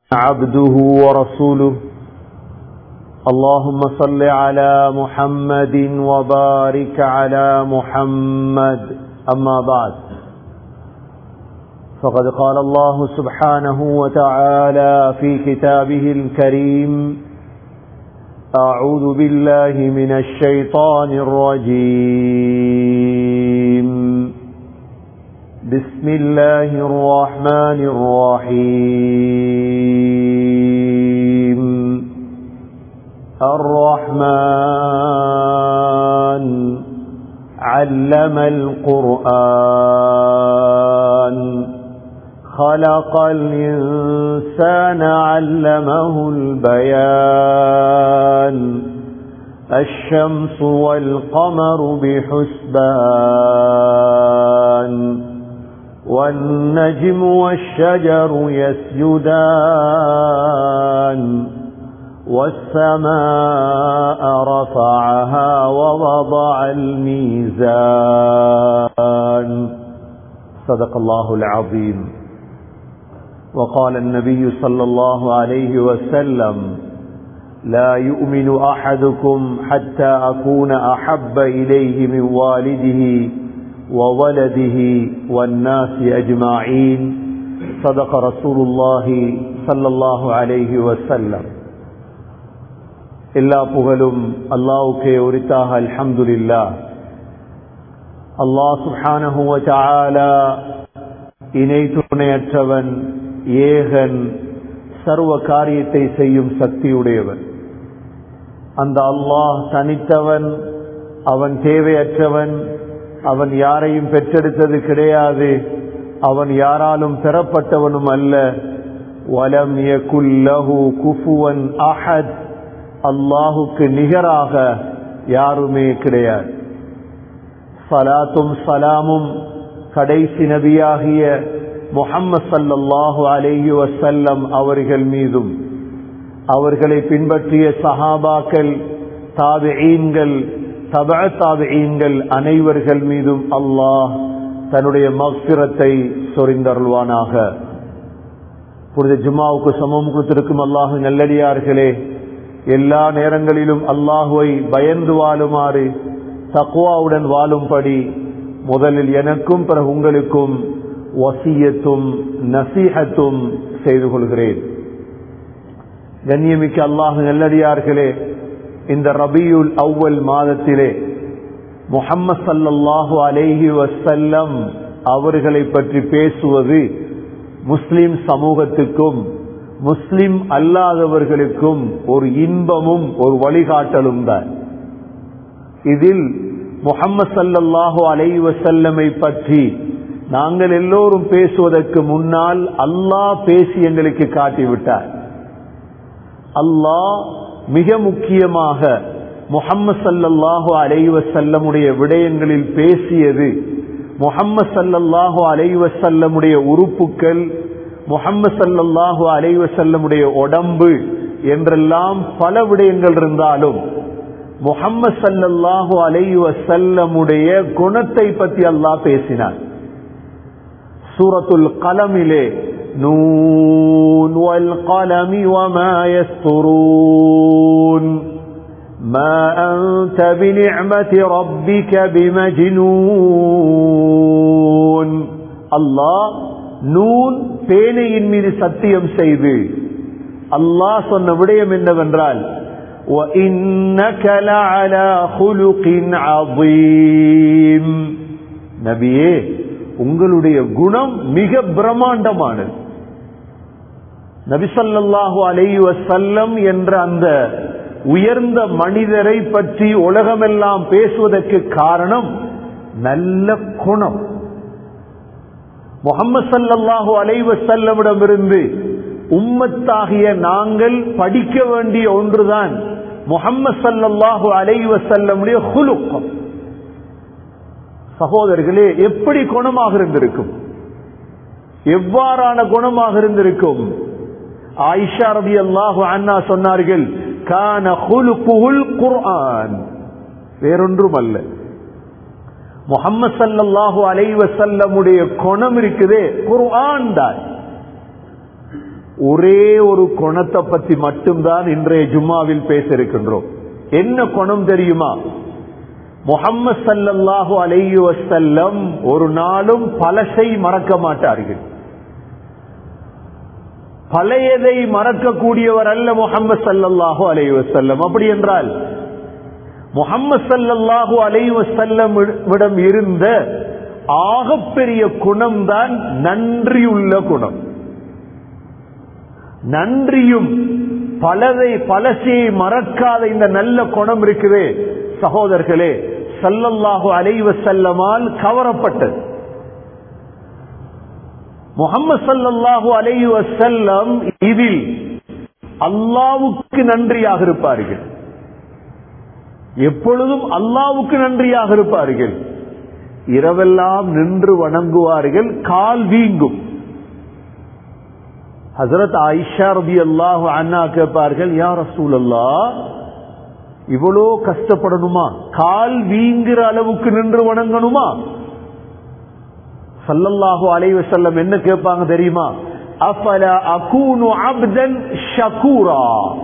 عبده ورسوله اللهم صل على محمد وبارك على محمد أما بعد فقد قال الله سبحانه وتعالى في كتابه الكريم أعوذ بالله من الشيطان الرجيم بسم الله الرحمن الرحيم الرحمن علم القرآن خلق الإنسان علمه البيان الشمس والقمر بحسبان والنجم والشجر يسجدان والسماء رفعها ووضع الميزان صدق الله العظيم وقال النبي صلى الله عليه وسلم لا يؤمن أحدكم حتى أكون أحب إليه من والده وولده والناس أجمعين صدق رسول الله صلى الله عليه وسلم எல்லா புகழும் அல்லாவுக்கே உரித்தாக அல்ஹம்துலில்லா அல்லாஹ் சுப்ஹானஹு வ தஆலா இணை துணையற்றவன் ஏகன் சர்வ காரியத்தை செய்யும் சக்தியுடையவன் அந்த அல்லாஹ் தனித்தவன் அவன் தேவையற்றவன் அவன் யாரையும் பெற்றெடுத்தது கிடையாது அவன் யாராலும் பெறப்பட்டவனும் அல்ல வலம் யகுல்லஹு குஃபுவன் அஹத் அல்லாஹுக்கு நிகராக யாருமே கிடையாது சலாத்தும் சலாமும் கடைசி நபியாகிய முஹம்மது சல்லல்லாஹு அலேஹி வசல்லம் அவர்கள் மீதும் அவர்களை பின்பற்றிய சஹாபாக்கள் தாபிஈன்கள் தப தாபிஈன்கள் அனைவர்கள் மீதும் அல்லாஹ் தன்னுடைய மக்சிரத்தை சொரிந்தருள்வானாக புனித ஜும்மாவுக்கு சமம் கொடுத்திருக்கும் அல்லாஹு நல்லடியார்களே எல்லா நேரங்களிலும் அல்லாஹுவை பயந்து வாழுமாறு தக்குவாவுடன் வாழும்படி முதலில் எனக்கும் பிறகு உங்களுக்கும் வசியத்தும் நசீகத்தும் செய்து கொள்கிறேன் கண்ணியமிக்க அல்லாஹு நல்லடியார்களே இந்த ரபியுல் அவ்வல் மாதத்திலே முகம்மது சல்லாஹூ அலேஹி வசல்லம் அவர்களை பற்றி பேசுவது முஸ்லிம் சமூகத்துக்கும் முஸ்லிம் அல்லாதவர்களுக்கும் ஒரு இன்பமும் ஒரு வழிகாட்டலும் தான் இதில் முகம்மது சல்லல்லாஹு அலை வசல்லமை பற்றி நாங்கள் எல்லோரும் பேசுவதற்கு முன்னால் அல்லாஹ் பேசி எங்களுக்கு காட்டிவிட்டார் அல்லாஹ் மிக முக்கியமாக முகம்மது சல்லல்லாஹு அலைவசல்லமுடைய விடயங்களில் பேசியது முகம்மது சல்லல்லாஹு அலைவசல்லமுடைய உறுப்புகள் முகம்மது சல்லல்லாஹு அலைவசல்லமுடைய உடம்பு என்றெல்லாம் பல விடயங்கள் இருந்தாலும் முகம்மது சல்லல்லாஹு அலைவசல்லமுடைய குணத்தை பற்றி அல்லாஹ் பேசினார் சூரத்துல் கலமிலே نون والقلم وما يسطرون ما أنت بنعمة ربك بمجنون الله நூன் பேனையின் மீது சத்தியம் செய்து அல்லாஹ் சொன்ன விடயம் என்னவென்றால் நபியே உங்களுடைய குணம் மிக பிரம்மாண்டமானது நபிசல்லாஹு அலை வசல்லம் என்ற அந்த உயர்ந்த மனிதரை பற்றி உலகமெல்லாம் பேசுவதற்கு காரணம் நல்ல குணம் முகமது சல்லாஹு அலைவசல்லமிடமிருந்து உம்மத்தாகிய நாங்கள் படிக்க வேண்டிய ஒன்றுதான் முகம்மது சல்லாஹு அலைவசல்லமுடைய குலுக்கம் சகோதரர்களே எப்படி குணமாக இருந்திருக்கும் எவ்வாறான குணமாக இருந்திருக்கும் ஆயிஷா ரபி அல்லாஹு அண்ணா சொன்னார்கள் கான குலுக்குல் குர்ஆன் வேறொன்றும் அல்ல முகம்மது சல்லல்லாஹு அலைவசல்லமுடைய குணம் இருக்குதே குர்ஆன் தான் ஒரே ஒரு குணத்தை பத்தி மட்டும்தான் இன்றைய ஜும்மாவில் பேச இருக்கின்றோம் என்ன குணம் தெரியுமா முகம்மது சல்லல்லாஹு அலைஹி வஸல்லம் ஒரு நாளும் பழசை மறக்க மாட்டார்கள் பழையதை மறக்கக்கூடியவர் அல்ல முகம்மது சல்லல்லாஹு அலைஹி வஸல்லம் அப்படி என்றால் முகம்மது சல்லல்லாஹு அலைஹி வஸல்லம் இடம் இருந்த ஆகப்பெரிய குணம்தான் நன்றியுள்ள குணம் நன்றியும் பலதை பழசையை மறக்காத இந்த நல்ல குணம் இருக்குது சகோதரர்களே சல்லல்லாஹு அலைவ செல்லமால் கவரப்பட்டது முகமது சல்லல்லாஹு அலைவ செல்லம் இதில் அல்லாவுக்கு நன்றியாக இருப்பார்கள் எப்பொழுதும் அல்லாவுக்கு நன்றியாக இருப்பார்கள் இரவெல்லாம் நின்று வணங்குவார்கள் கால் வீங்கும் ஹசரத் ஆயிஷா ரபி அல்லாஹு அண்ணா கேட்பார்கள் யார் ரசூல் அல்லா இவ்வளோ கஷ்டப்படணுமா கால் வீங்குற அளவுக்கு நின்று வணங்கணுமா சல்லல்லாஹு அலைவ செல்லம் என்ன கேட்பாங்க தெரியுமா அஃபல அகூனு அப்தன் ஷகூரா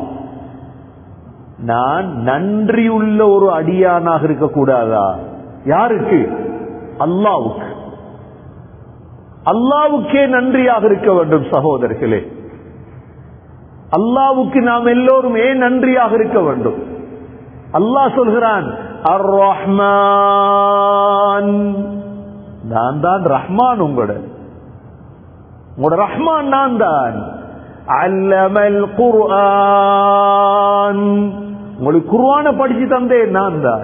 நான் நன்றியுள்ள ஒரு அடியானாக இருக்கக்கூடாதா யாருக்கு அல்லாவுக்கு அல்லாவுக்கே நன்றியாக இருக்க வேண்டும் சகோதரர்களே அல்லாவுக்கு நாம் எல்லோரும் ஏன் நன்றியாக இருக்க வேண்டும் அல்லாஹ் சொல்கிறான் அர் ரஹ்மான் நான் தான் ரஹ்மான் உங்களோட உங்களோட ரஹ்மான் நான் தான் அல்லமல் குர்ஆன் உங்களுக்கு குர்ஆன படிச்சு தந்தேன் நான் தான்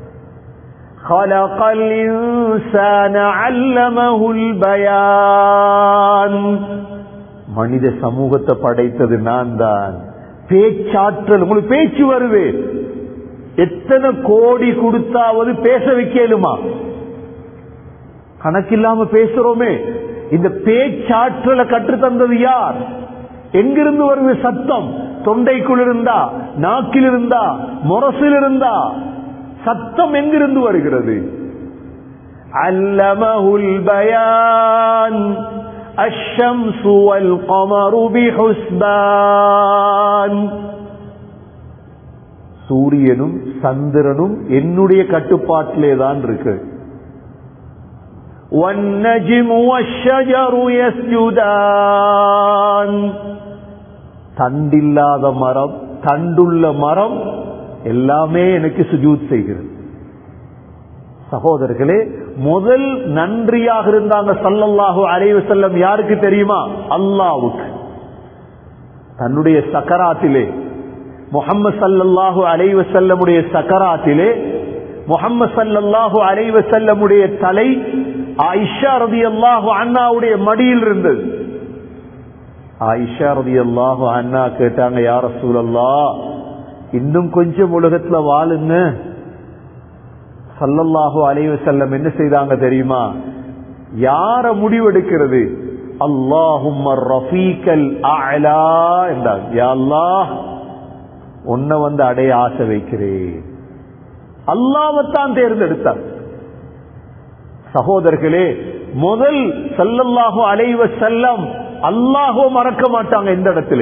خلق الإنسان علمه البيان மனித சமூகத்தை படைத்தது நான் தான் பேச்சாற்றல் உங்களுக்கு பேச்சு வருவேன் எத்தனை கோடி கொடுத்தாவது பேச வைக்கலுமா கணக்கில்லாம பேசுறோமே இந்த பேச்சாற்றலை கற்று தந்தது யார் எங்கிருந்து வருது சத்தம் தொண்டைக்குள் இருந்தா நாக்கில் இருந்தா முரசில் இருந்தா சத்தம் எங்கிருந்து வருகிறது அல்லமஹுல் பயான் الشمس والقمر بحسبان சூரியனும் சந்திரனும் என்னுடைய கட்டுப்பாட்டிலே தான் இருக்கு والنجم والشجر يسجدان தண்டில்லாத மரம் தண்டுள்ள மரம் எல்லாமே எனக்கு சுஜூத் செய்கிறது சகோதரர்களே முதல் நன்றியாக இருந்தாங்க சல்லல்லாஹு அலைவு செல்லம் யாருக்கு தெரியுமா அல்லாவுக்கு தன்னுடைய சக்கராத்திலே முகம்மது சல்லல்லாஹு அலைவ செல்லமுடைய சக்கராத்திலே முகம்மது சல்லல்லாஹு அலைவ செல்லமுடைய தலை ஆயிஷா ரதி அல்லாஹு அண்ணாவுடைய மடியில் இருந்தது ஆயிஷா ரதி அல்லாஹு அண்ணா கேட்டாங்க யார சூழல்லா இன்னும் கொஞ்சம் உலகத்துல வாழுங்க சல்லல்லாஹு அலைவ செல்லம் என்ன செய்தாங்க தெரியுமா யார முடிவெடுக்கிறது அல்லாஹும் ரஃபீக்கல் அலா என்றார் யா அல்லாஹ் உன்னை வந்து அடைய ஆசை வைக்கிறேன் அல்லாவத்தான் தேர்ந்தெடுத்தார் சகோதரர்களே முதல் சல்லல்லாஹு அலைவ செல்லம் அல்லாஹோ மறக்க மாட்டாங்க இந்த இடத்துல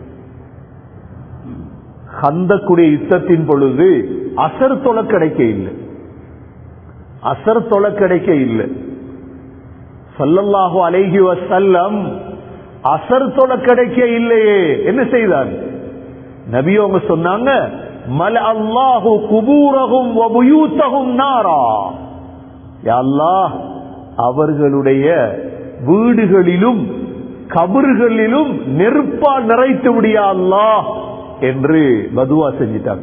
கந்தக்குடைய யுத்தத்தின் பொழுது அசர் தொலை கிடைக்க இல்லை அசர் தொலை கிடைக்க இல்லை சல்லல்லாஹு அலைஹி வசல்லம் அசர் தொலை கிடைக்க இல்லையே என்ன செய்தார் நபி அவங்க சொன்னாங்க மல அல்லாஹு குபூரகும் வபுயூத்தகும் நாரா அல்லாஹ் அவர்களுடைய வீடுகளிலும் கபறுகளிலும் நெருப்பால் நிறைத்து விடியா அல்லாஹ் என்று பதுவா செஞ்சிட்டாங்க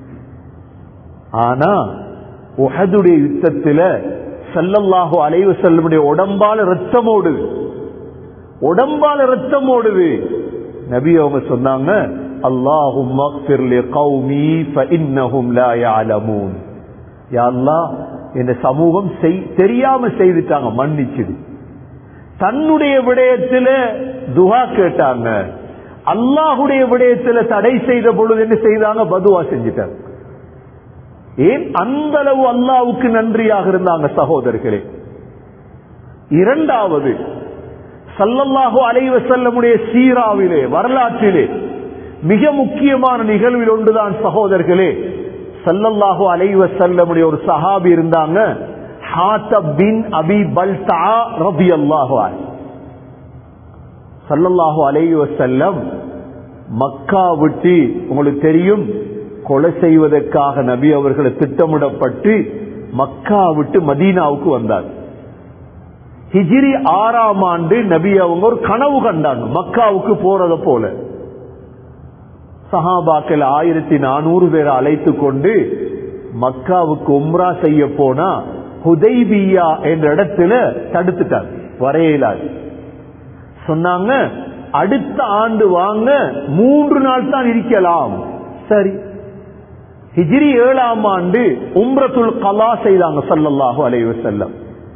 ஆனா உஹதுடைய யுத்தத்துல சல்லல்லாஹு அலைவு செல்லமுடைய உடம்பால ரத்தம் ஓடுது உடம்பால ரத்தம் ஓடுது நபி அவங்க சொன்னாங்க அல்லாஹும் இந்த சமூகம் தெரியாம செய்துட்டாங்க மன்னிச்சுது தன்னுடைய விடயத்துல துஹா கேட்டாங்க அல்லாஹுடைய விடயத்துல தடை செய்த பொழுது என்ன செய்தாங்க பதுவா செஞ்சிட்டாங்க ஏன் அந்த அளவு அல்லாவுக்கு நன்றியாக இருந்தாங்க சகோதரர்களே இரண்டாவது சல்லல்லாஹு அலைவ செல்லமுடைய சீராவிலே வரலாற்றிலே மிக முக்கியமான நிகழ்வில் ஒன்றுதான் சகோதரர்களே சல்லல்லாஹு அலைவ செல்லமுடைய ஒரு சஹாபி இருந்தாங்க ஹாத்தப் பின் அபி பல்தா ரபி அல்லாஹு சல்லல்லாஹு அலைவ செல்லம் மக்கா விட்டு உங்களுக்கு தெரியும் கொலை செய்வதற்காக நபி அவர்களை திட்டமிடப்பட்டு மக்கா விட்டு மதீனாவுக்கு வந்தார் ஹிஜிரி ஆறாம் ஆண்டு நபி அவங்க ஒரு கனவு கண்டாங்க மக்காவுக்கு போறத போல சஹாபாக்கள் ஆயிரத்தி நானூறு பேரை அழைத்து கொண்டு மக்காவுக்கு உம்ரா செய்ய போனா ஹுதைபியா என்ற இடத்துல தடுத்துட்டாங்க வரையலாது சொன்னாங்க அடுத்த ஆண்டு வாங்க மூன்று நாள் தான் இருக்கலாம் சரி ஹிஜிரி ஏழாம் ஆண்டு உம்ரத்துல் கலா செய்தாங்க சல்லல்லாஹு அலைவ செல்லம்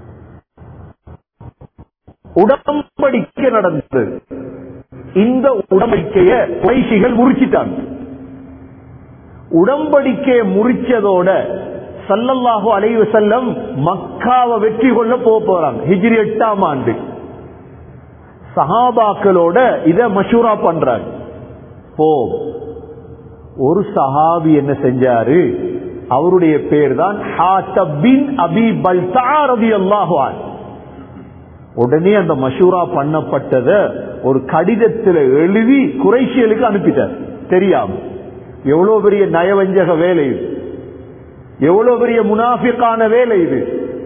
உடம்படிக்கை நடந்தது இந்த உடம்படிக்கைய பைசிகள் முறிச்சிட்டாங்க உடம்படிக்கையை முறிச்சதோட சல்லல்லாஹு அலைவ செல்லம் மக்காவை வெற்றி கொள்ள போக போறாங்க ஹிஜ்ரி எட்டாம் ஆண்டு சஹாபாக்களோட இத மஷூரா பண்றாங்க போ ஒரு சஹாபி என்ன செஞ்சாரு அவருடைய பேர் தான் அபி பல்தாரதி அல்லாஹான் உடனே அந்த மஷூரா பண்ணப்பட்டத ஒரு கடிதத்தில் எழுதி குறைசியலுக்கு அனுப்பிட்டார் தெரியாம எவ்வளவு பெரிய நயவஞ்சக வேலை இது எவ்வளவு பெரிய முனாஃபிக்கான வேலை இது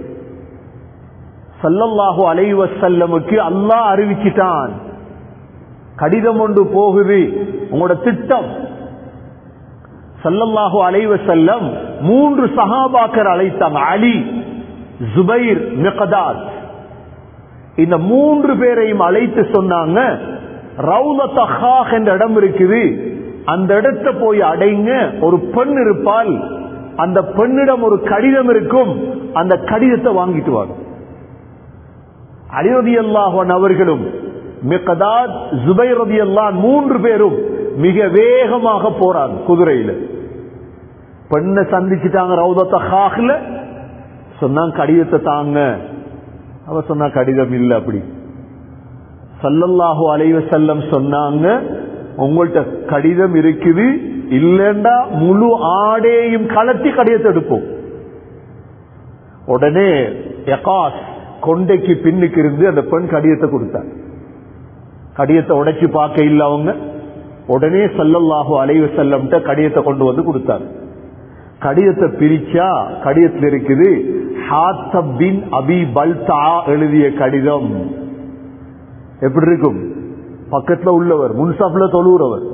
சல்லல்லாஹு அலைவ செல்லமுக்கு அல்லாஹ் அறிவிச்சிட்டான் கடிதம் ஒன்று போகுது உங்களோட திட்டம் சல்லல்லாஹு அலைவ செல்லம் மூன்று சகாபாக்கர் அழைத்தாங்க அலி ஜுபைர் மிகதாத் இந்த மூன்று பேரையும் அழைத்து சொன்னாங்க ரவுலத்தஹாக் என்ற இடம் இருக்குது அந்த இடத்தை போய் அடைங்க ஒரு பெண் இருப்பால் அந்த பெண்ணிடம் ஒரு கடிதம் இருக்கும் அந்த கடிதத்தை வாங்கிட்டு வரும் அலிரதி அல்லாஹன் அவர்களும் மிகதாத் ஜுபைர் ரதி அல்லான் மூன்று பேரும் மிக வேகமாக போறாங்க குதிரையில பெண்ணை சந்திச்சுட்டாங்க ரவுதத்த ஹாக்ல சொன்னாங்க கடிதத்தை தாங்க அவ சொன்னா கடிதம் இல்லை அப்படி சல்லல்லாஹு அலைவ செல்லம் சொன்னாங்க உங்கள்கிட்ட கடிதம் இருக்குது இல்லைண்டா முழு ஆடையும் கலத்தி கடிதத்தை எடுப்போம் உடனே எகாஸ் கொண்டைக்கு பின்னுக்கு இருந்து அந்த பெண் கடிதத்தை கொடுத்தார் கடிதத்தை உடைச்சு பார்க்க இல்ல அவங்க உடனே சல்லல்லாஹு அலைவ செல்லம்ட்ட கடிதத்தை கொண்டு வந்து கொடுத்தார் கடிதத்தை பிரிச்சா கடிதத்தில் இருக்குது ஹாத்தபின் அபி பல்தா எழுதிய கடிதம் எப்படி இருக்கும் பக்கத்துல உள்ளவர் முன்சாப்ல தொழுகிறவர்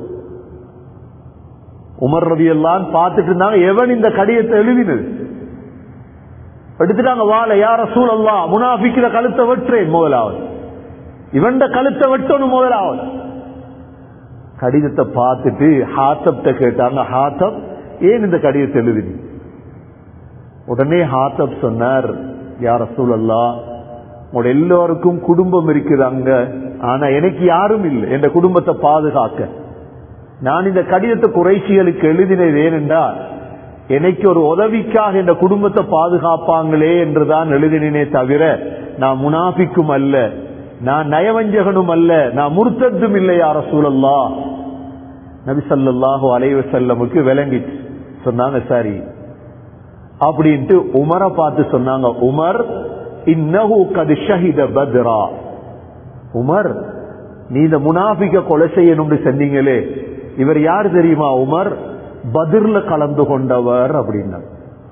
உமர் ரவி எல்லாம் பார்த்துட்டு இருந்தாங்க எவன் இந்த கடிதத்தை எழுதினது எடுத்துட்டாங்க வாழ யார சூழல்லா முனாபிக்கிற கழுத்தை வெற்றேன் முதலாவது இவன் கழுத்தை வெட்டணும் முதலாவது கடிதத்தை பார்த்துட்டு ஹாத்தப்ட கேட்டாங்க ஹாத்தப் ஏன் இந்த கடிதத்தை எழுதினி உடனே ஹாத்தப் சொன்னார் யார சூழல்லா உங்களோட எல்லோருக்கும் குடும்பம் இருக்குது அங்க ஆனா எனக்கு யாரும் இல்லை என் குடும்பத்தை பாதுகாக்க நான் இந்த கடிதத்தை குறைசிகளுக்கு எழுதினது ஏனென்றால் எனக்கு ஒரு உதவிக்காக இந்த குடும்பத்தை பாதுகாப்பாங்களே என்றுதான் எழுதினே தவிர நான் முனாபிக்கும் அல்ல நான் நயவஞ்சகனும் அல்ல நான் முர்த்தத்தும் இல்லை யார சூழல்லா நபி சல்லாஹு அலைவ செல்லமுக்கு விளங்கிச்சு சொன்னாங்க சரி அப்படின்ட்டு உமரை பார்த்து சொன்னாங்க உமர் இன்னஹு கது ஷஹித பத்ரா உமர் நீ இந்த முனாபிக்க கொலை செய்யணும்னு சொன்னீங்களே இவர் யார் தெரியுமா உமர் பதிர்ல கலந்து கொண்டவர் அப்படின்னா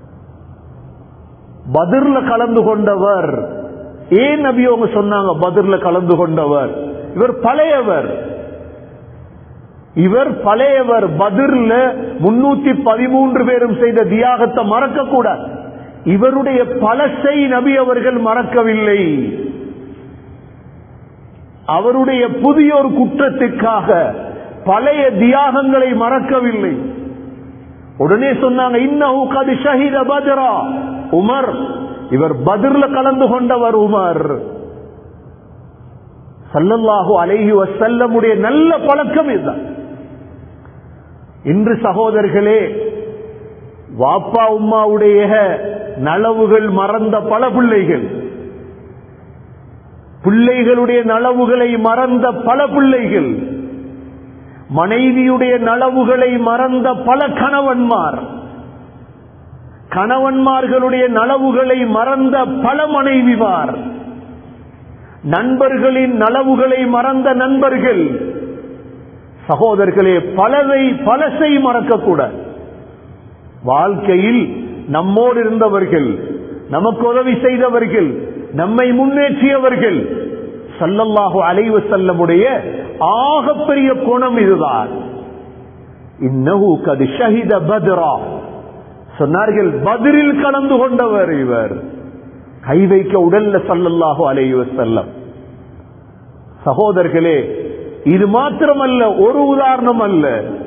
பதிர்ல கலந்து கொண்டவர் ஏன் நபி அவங்க சொன்னாங்க பதிர்ல கலந்து கொண்டவர் இவர் பழையவர் இவர் பழையவர் பதிர்ல முன்னூத்தி பதிமூன்று பேரும் செய்த தியாகத்தை மறக்க கூடாது இவருடைய பழசை நபி அவர்கள் மறக்கவில்லை அவருடைய புதிய ஒரு குற்றத்துக்காக பழைய தியாகங்களை மறக்கவில்லை உடனே சொன்னாங்க இன்னஹு கது ஷஹீத பத்ரா உமர் இவர் பதிர்ல கலந்து கொண்டவர் உமர் சல்லல்லாஹு அலைஹி வசல்லமுடைய நல்ல பழக்கம் இதுதான் இன்று சகோதரர்களே வாப்பா உம்மாவுடைய நலவுகள் மறந்த பல பிள்ளைகள் பிள்ளைகளுடைய நலவுகளை மறந்த பல பிள்ளைகள் மனைவியுடைய நலவுகளை மறந்த பல கணவன்மார் கணவன்மார்களுடைய நலவுகளை மறந்த பல மனைவிமார் நண்பர்களின் நலவுகளை மறந்த நண்பர்கள் சகோதரர்களே பலதை பலசை மறக்கக்கூடாது வாழ்க்கையில் நம்மோடு இருந்தவர்கள் நமக்கு உதவி செய்தவர்கள் நம்மை முன்னேற்றியவர்கள் சல்லல்லாஹு அலைவு செல்லமுடைய ஆகப்பெரிய குணம் இதுதான் இன்னஹு கது ஷஹித பத்ரா சொன்னார்கள் பதிரில் கலந்து கொண்டவர் இவர் கை வைக்க உடல்ல சல்லல்லாஹு அலைவு செல்லம் சகோதரர்களே இது மாத்திரமல்ல ஒரு உதாரணம் அல்ல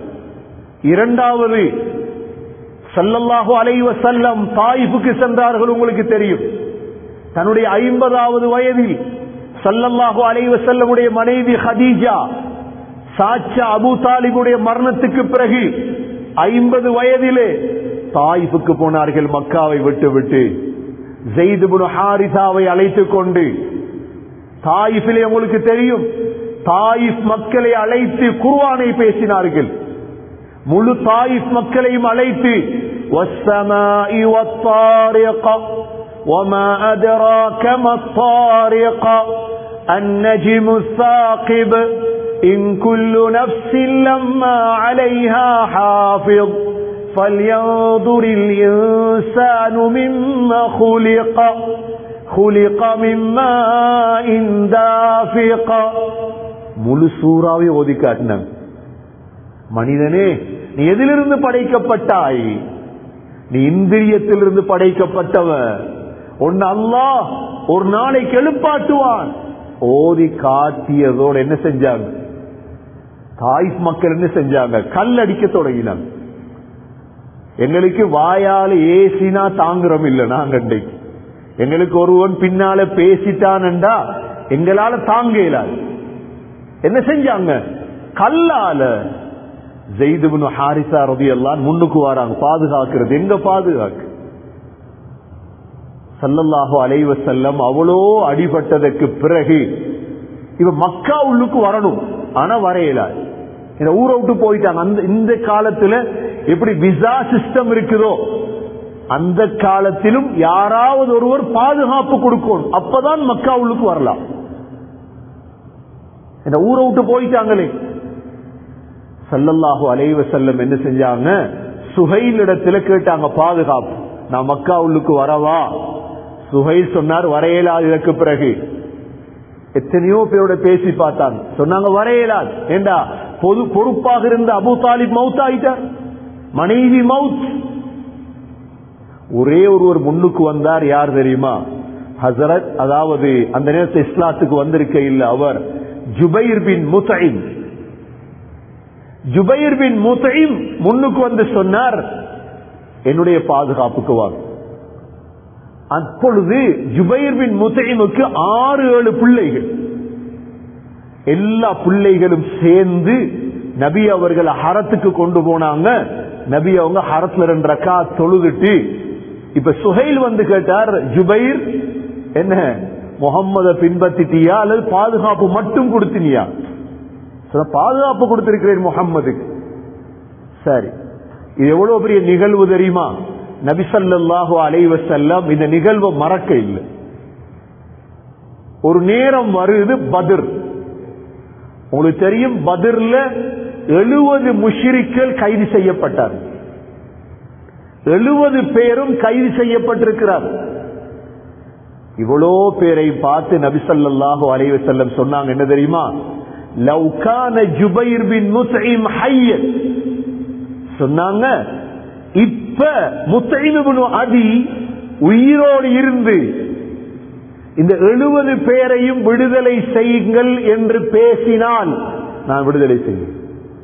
இரண்டாவது சல்லல்லாஹு அலைவ செல்லம் தாயிப்புக்கு சென்றார்கள் உங்களுக்கு தெரியும் தன்னுடைய ஐம்பதாவது வயதில் சல்லல்லாஹு அலைவ செல்லமுடைய மனைவி ஹதீஜா சாச்சா அபு தாலிபுடைய மரணத்துக்கு பிறகு ஐம்பது வயதிலே தாயிப்புக்கு போனார்கள் மக்காவை விட்டு விட்டு ஜெய்துபுன் ஹாரிசாவை அழைத்துக் கொண்டு தாயிஃபிலே உங்களுக்கு தெரியும் தாயிஃப் மக்களை அழைத்து குர்வானை பேசினார்கள் முழு தாயிஃப் மக்களையும் அழைத்து والسماء والطارق وما أدراك ما الطارق النجم الثاقب إن كل نفس لما عليها حافظ فلينظر الإنسان مما خلق خلق من ماء دافق முழு சூறாவை ஓதி காட்டினாங்க மனிதனே நீ எதிலிருந்து படைக்கப்பட்டாய் நீ இந்திரியத்திலிருந்து படைக்கப்பட்டவன் உன் அல்லாஹ் ஒரு நாளைக்கு எழுப்பாட்டுவான் ஓதி காட்டியதோடு என்ன செஞ்சாங்க தாய்ஸ் மக்கள் என்ன செஞ்சாங்க கல் அடிக்க தொடங்கினாங்க எங்களுக்கு வாயால ஏசினா தாங்குறோம் இல்ல நாங்க இன்றைக்கு எங்களுக்கு ஒருவன் பின்னால பேசிட்டான்டா எங்களால தாங்க இயலாது என்ன செஞ்சாங்க கல்லால ஜெய்துபுன் ஹாரிசா ரதி எல்லாம் முன்னுக்கு வராங்க பாதுகாக்கிறது எங்க பாதுகாக்கு சல்லல்லாஹு அலைவ செல்லம் அவ்வளோ அடிபட்டதற்கு பிறகு இவ மக்கா உள்ளுக்கு வரணும் ஆனா வரையலாது இந்த ஊரை விட்டு போயிட்டாங்க அந்த இந்த காலத்துல எப்படி விசா சிஸ்டம் இருக்குதோ அந்த காலத்திலும் யாராவது ஒருவர் பாதுகாப்பு கொடுக்கணும் அப்பதான் மக்கா உள்ளுக்கு வரலாம் இந்த ஊரை விட்டு போயிட்டாங்களே சல்லல்லாஹு அலைவ செல்லம் என்ன செஞ்சாங்க சுகைல் இடத்துல கேட்டாங்க பாதுகாப்பு நான் மக்கா உள்ளுக்கு வரவா சுகைல் சொன்னார் வரையலாது இதற்கு பிறகு எத்தனையோ பேரோட பேசி பார்த்தாங்க சொன்னாங்க வரையலாது ஏண்டா பொது பொறுப்பாக இருந்த அபு தாலிப் மவுத் ஆயிட்டார் மனைவி மவுத் ஒரே ஒருவர் முன்னுக்கு வந்தார் யார் தெரியுமா ஹசரத் அதாவது அந்த நேரத்தில் இஸ்லாத்துக்கு வந்திருக்க இல்ல அவர் ஜுபைர் பின் முசைம் ஜுபைர் பின் முசைம் முன்னுக்கு வந்து சொன்னார் என்னுடைய பாதுகாப்புக்கு வாங்க அப்பொழுது ஜுபைர் பின் முசைமுக்கு ஆறு ஏழு பிள்ளைகள் எல்லா பிள்ளைகளும் சேர்ந்து நபி அவர்களை ஹரத்துக்கு கொண்டு போனாங்க நபி அவங்க ஹரத்துல ரெண்டு ரக்கா தொழுதுட்டு இப்ப சுஹைல் வந்து கேட்டார் ஜுபைர் என்ன முகம்மத பின்பற்றிட்டியா அல்லது பாதுகாப்பு மட்டும் கொடுத்தினியா பாதுகாப்பு கொடுத்திருக்கிறேன் முகம்மதுக்கு சரி இது எவ்வளவு பெரிய நிகழ்வு தெரியுமா நபிசல்லாஹு அலைவ செல்லம் இந்த நிகழ்வை மறக்க இல்லை ஒரு நேரம் வருது பதிர் உங்களுக்கு தெரியும் பதிர்ல எழுபது முஷிரிக்கள் கைது செய்யப்பட்டார் எழுபது பேரும் கைது செய்யப்பட்டிருக்கிறார் இவ்வளோ பேரை பார்த்து நபிசல்லாஹு அலைவ செல்லம் சொன்னாங்க என்ன தெரியுமா லவ்கான ஜுபைர் பின் முஸ்இம் ஹையன் சொன்னாங்க இப்ப முத்தைனு அதி உயிரோடு இருந்து இந்த எழுபது பேரையும் விடுதலை செய்யுங்கள் என்று பேசினால் நான் விடுதலை செய்வேன்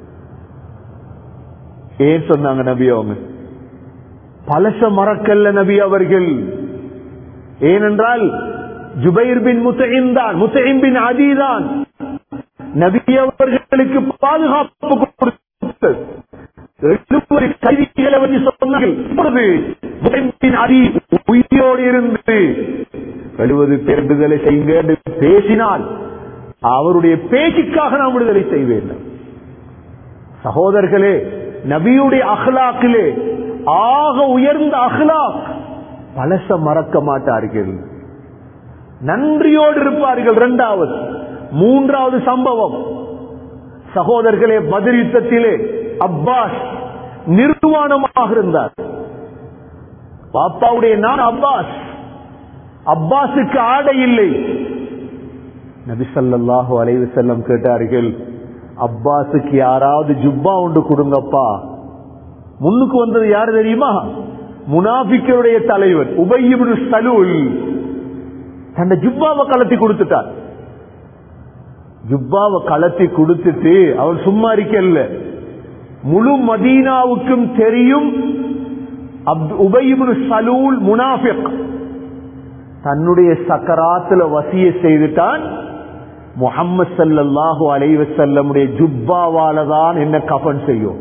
ஏன் சொன்னாங்க நபி அவங்க பழச மறக்கல்ல நபி அவர்கள் ஏனென்றால் ஜுபைர் பின் முத்தைம் தான் முத்தைம் பின் அதிதான் நபி அவர்களுக்கு பாதுகாப்பு கொடுத்தது எழுபது கைதிகளை வந்து சொன்னார்கள் இப்பொழுது முகைப்பின் அடி உயிரோடு இருந்து எழுபது பேர் விடுதலை செய்யுங்க என்று பேசினால் அவருடைய பேச்சுக்காக நாம் விடுதலை செய்ய வேண்டும் சகோதரர்களே நபியுடைய அஹ்லாக்கிலே ஆக உயர்ந்த அஹ்லாக் பழச மறக்க மாட்டார்கள் நன்றியோடு இருப்பார்கள் இரண்டாவது மூன்றாவது சம்பவம் சகோதரர்களே பதில் யுத்தத்திலே அப்பாஸ் நிர்வாணமாக இருந்தார் பாப்பாவுடைய நான் அப்பாஸ் அப்பாஸுக்கு ஆடை இல்லை நபிசல்லாஹு அலைவு செல்லம் கேட்டார்கள் அப்பாஸுக்கு யாராவது ஜுப்பா உண்டு கொடுங்கப்பா முன்னுக்கு வந்தது யாரு தெரியுமா முனாபிக்கருடைய தலைவர் உபயிபு சலூல் தன்னை ஜுப்பாவை கலத்தி கொடுத்துட்டார் ஜுப்பாவை கலத்தி கொடுத்துட்டு அவர் சும்மா இருக்கல முழு மதீனாவுக்கும் தெரியும் உபயிபு சலூல் முனாஃபிக் தன்னுடைய சக்கராத்துல வசிய செய்துட்டான் முகம்மது சல்லாஹு அலைவசல்லமுடைய ஜுப்பாவால தான் என்ன கஃபன் செய்யும்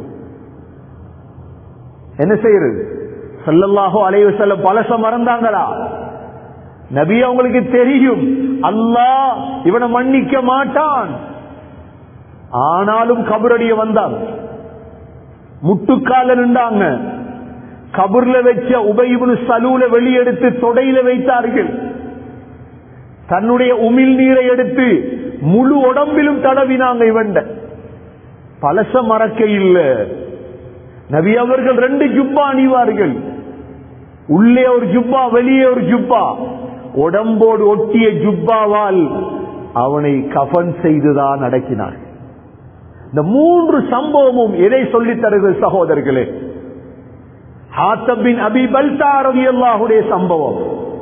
என்ன செய்யறது சல்லல்லாஹு அலைவசல்லம் பழச மறந்தாங்களா நபி அவங்களுக்கு தெரியும் அல்லாஹ் இவனை மன்னிக்க மாட்டான் ஆனாலும் கபரடிய வந்தாங்க முட்டுக்கால நின்றாங்க கபூர்ல வச்ச உபயிபுனு சலூல வெளியெடுத்து தொடையில வைத்தார்கள் தன்னுடைய உமிழ் நீரை எடுத்து முழு உடம்பிலும் தடவினாங்க இவண்ட பழச மறக்க இல்ல நபி அவர்கள் ரெண்டு ஜுப்பா அணிவார்கள் உள்ளே ஒரு ஜுப்பா வெளியே ஒரு ஜுப்பா உடம்போடு ஒட்டிய ஜுப்பாவால் அவனை கஃன் செய்துதான் அடக்கினார் இந்த மூன்று சம்பவமும் எதை சொல்லித் தருகிறது சகோதரர்களே ஹாத்தபின் அபி பல்தாரதியல்லாஹுடைய சம்பவம்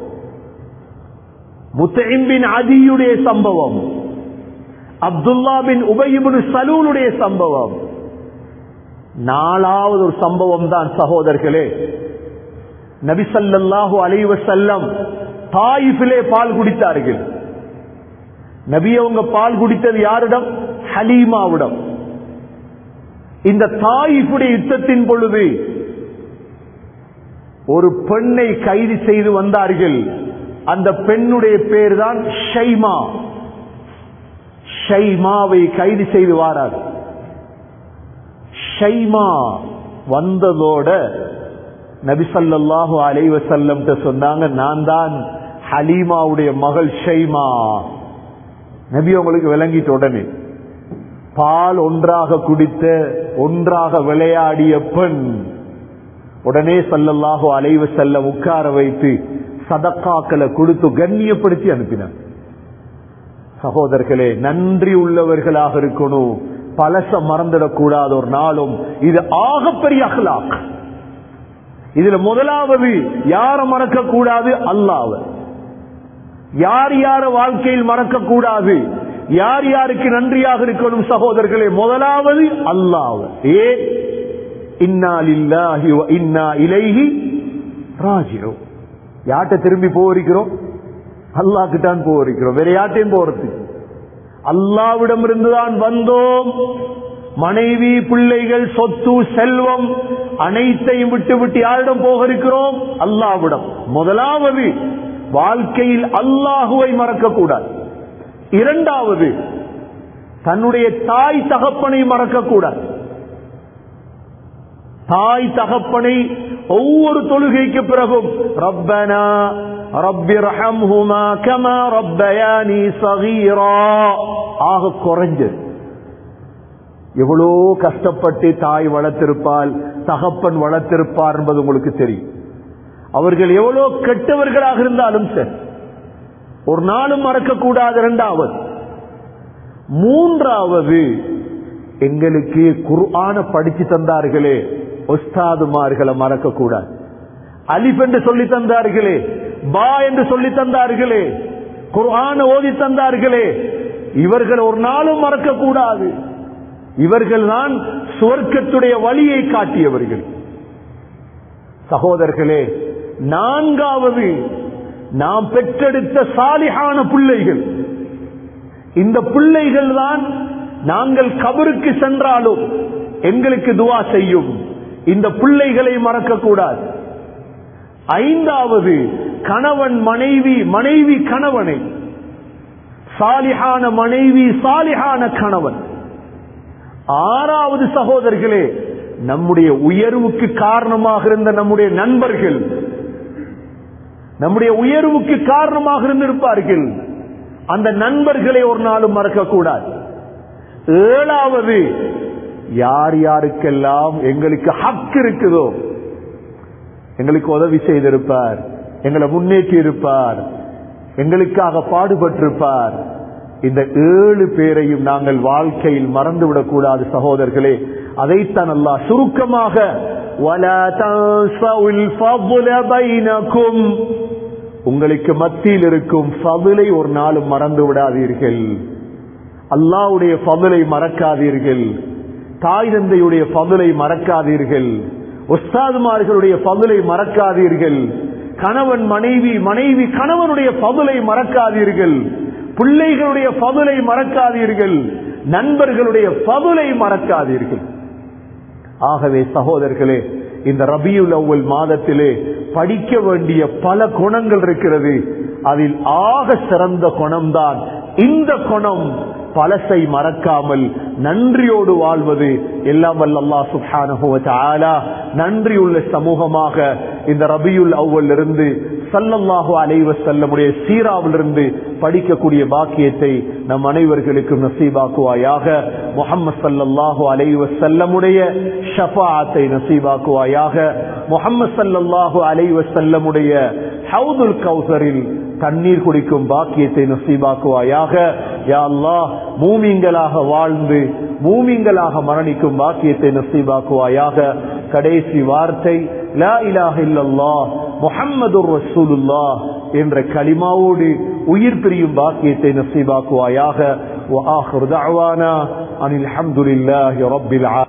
முத்தஇம்பின் அதியுடைய சம்பவம் அப்துல்லா பின் உபயிபுன் சலூலுடைய சம்பவம் நாலாவது ஒரு சம்பவம் தான் சகோதரர்களே நபிசல்லாஹு அலைவ செல்லம் தாயிஃபிலே பால் குடித்தார்கள் நபி அவங்க பால் குடித்தது யாரிடம் ஹலீமாவிடம் இந்த தாயிஃபுடைய யுத்தத்தின் பொழுது ஒரு பெண்ணை கைது செய்து வந்தார்கள் அந்த பெண்ணுடைய பேர் தான் ஷைமா ஷைமாவை கைது செய்து வாரார் ஷைமா வந்ததோட நபிசல்லாஹு அலைவசல்லம் சொன்னாங்க நான் தான் ஹலீமாவுடைய மகள் ஷைமா நபி உங்களுக்கு விளங்கிட்ட உடனே பால் ஒன்றாக குடித்த ஒன்றாக விளையாடிய பெண் உடனே சல்லல்லாஹு அலைவ செல்ல உட்கார வைத்து சதக்காக்களை கொடுத்து கண்ணியப்படுத்தி அனுப்பினார் சகோதரர்களே நன்றி உள்ளவர்களாக இருக்கணும் பழச மறந்துடக்கூடாத ஒரு நாளும் இது ஆகப்பெரிய அஹ்லாக் இதுல முதலாவது யார மறக்க கூடாது அல்லாவ யார் யார வாழ்க்கையில் மறக்க கூடாது யார் யாருக்கு நன்றியாக இருக்கணும் சகோதரர்களே முதலாவது அல்லாவ ஏ இன்னா லில்லாஹி வ இன்னா இலைஹி ராஜியோம் யார்கிட்ட திரும்பி போகிறோம் அல்லாக்கு தான் போகிறோம் வேற யார்ட்டையும் போறது அல்லாவிடம் இருந்துதான் வந்தோம் மனைவி பிள்ளைகள் சொத்து செல்வம் அனைத்தையும் விட்டு விட்டு யாரிடம் போக இருக்கிறோம் அல்லாவிடம் முதலாவது வாழ்க்கையில் அல்லாஹுவை மறக்க கூடாது இரண்டாவது தன்னுடைய தாய் தகப்பனை மறக்க கூடாது தாய் தகப்பனை ஒவ்வொரு தொழுகைக்கு பிறகும் ரப்பனா ரப்பி ரஹம்ஹுமா கமா ரப்பயானி சகீரா ஆக குறைஞ்சது எவ்வளோ கஷ்டப்பட்டு தாய் வளர்த்திருப்பால் தகப்பன் வளர்த்திருப்பார் என்பது உங்களுக்கு தெரியும் அவர்கள் எவ்வளோ கெட்டவர்களாக இருந்தாலும் சரி ஒரு நாளும் மறக்கக்கூடாது இரண்டாவது மூன்றாவது எங்களுக்கு குர்ஆன படிச்சு தந்தார்களே ஒஸ்தாதுமார்களை மறக்க கூடாது அலிப் என்று சொல்லி தந்தார்களே பா என்று சொல்லி தந்தார்களே குர்ஆன ஓதி தந்தார்களே இவர்கள் ஒரு நாளும் மறக்க கூடாது இவர்கள் தான் சுவர்க்கத்துடைய வழியை காட்டியவர்கள் சகோதரர்களே நான்காவது நாம் பெற்றெடுத்த சாலிகான பிள்ளைகள் இந்த பிள்ளைகள் தான் நாங்கள் கபருக்கு சென்றாலும் எங்களுக்கு துவா செய்யும் இந்த பிள்ளைகளை மறக்க கூடாது ஐந்தாவது கணவன் மனைவி மனைவி கணவனை சாலிஹான மனைவி சாலிஹான கணவன் ஆறாவது சகோதரர்களே நம்முடைய உயர்வுக்கு காரணமாக இருந்த நம்முடைய நண்பர்கள் நம்முடைய உயர்வுக்கு காரணமாக இருந்திருப்பார்கள் அந்த நண்பர்களை ஒரு நாளும் மறக்கக்கூடாது ஏழாவது யார் யாருக்கெல்லாம் எங்களுக்கு ஹக் இருக்குதோ எங்களுக்கு உதவி செய்திருப்பார் எங்களை முன்னேற்றி இருப்பார் எங்களுக்காக பாடுபட்டிருப்பார் இந்த ஏழு பேரையும் நாங்கள் வாழ்க்கையில் மறந்துவிடக் கூடாது சகோதரர்களே அதைத்தான் அல்லாஹ் சுருக்கமாக وَلَا تَنْسَوْا الْفَضْلَ بَيْنَكُمْ உங்களுக்கு மத்தியில் இருக்கும் ஃபதுலை ஒரு நாளும் மறந்து விடாதீர்கள் அல்லாவுடைய ஃபதுலை மறக்காதீர்கள் தாய் தந்தையுடைய ஃபதுலை மறக்காதீர்கள் உஸ்தாதுமார்களுடைய ஃபதுலை மறக்காதீர்கள் கணவன் மனைவி மனைவி கணவனுடைய ஃபதுலை மறக்காதீர்கள் பிள்ளைகளுடைய ஃபதுலை மறக்காதீர்கள் நண்பர்களுடைய ஃபதுலை மறக்காதீர்கள் ஆகவே சகோதரர்களே இந்த ரபியுல் அவ்வல் மாதத்திலே படிக்க வேண்டிய பல குணங்கள் இருக்கிறது அதில் ஆக சிறந்த குணம்தான் இந்த குணம் பழசை மறக்காமல் நன்றியோடு வாழ்வது எல்லாம் வல்ல அல்லாஹ் சுப்ஹானஹு வ தஆலா நன்றியுள்ள சமூகமாக இந்த ரபியுல் அவ்வல் இருந்து சல்லல்லாஹு அலைஹி வஸல்லமுடைய சீராவிலிருந்து படிக்கக்கூடிய பாக்கியத்தை நம் அனைவர்களுக்கும் நசீபாக்குவாயாக முஹம்மது ஸல்லல்லாஹு அலைஹி வஸல்லமுடைய ஷஃபாஅத்தை நசீபாக்குவாயாக முஹம்மது ஸல்லல்லாஹு அலைஹி வஸல்லமுடைய ஹவுதுல் கௌசரில் தண்ணீர் குடிக்கும் பாக்கியத்தை நசீபாக்குவாயாக யா அல்லாஹ் மூமிங்களாக வாழ்ந்து மூமிங்களாக மரணிக்கும் பாக்கியத்தை நசீபாக்குவாயாக கடைசி வார்த்தை லா இலாஹ இல்லல்லாஹ் முஹம்மதுர் ரசூலுல்லாஹ் என்ற கலிமாவோடு உயிர் பிரியும் பாக்கியத்தை நசீபாக்குவாயாக وآخر دعوانا أن الحمد لله رب العالمين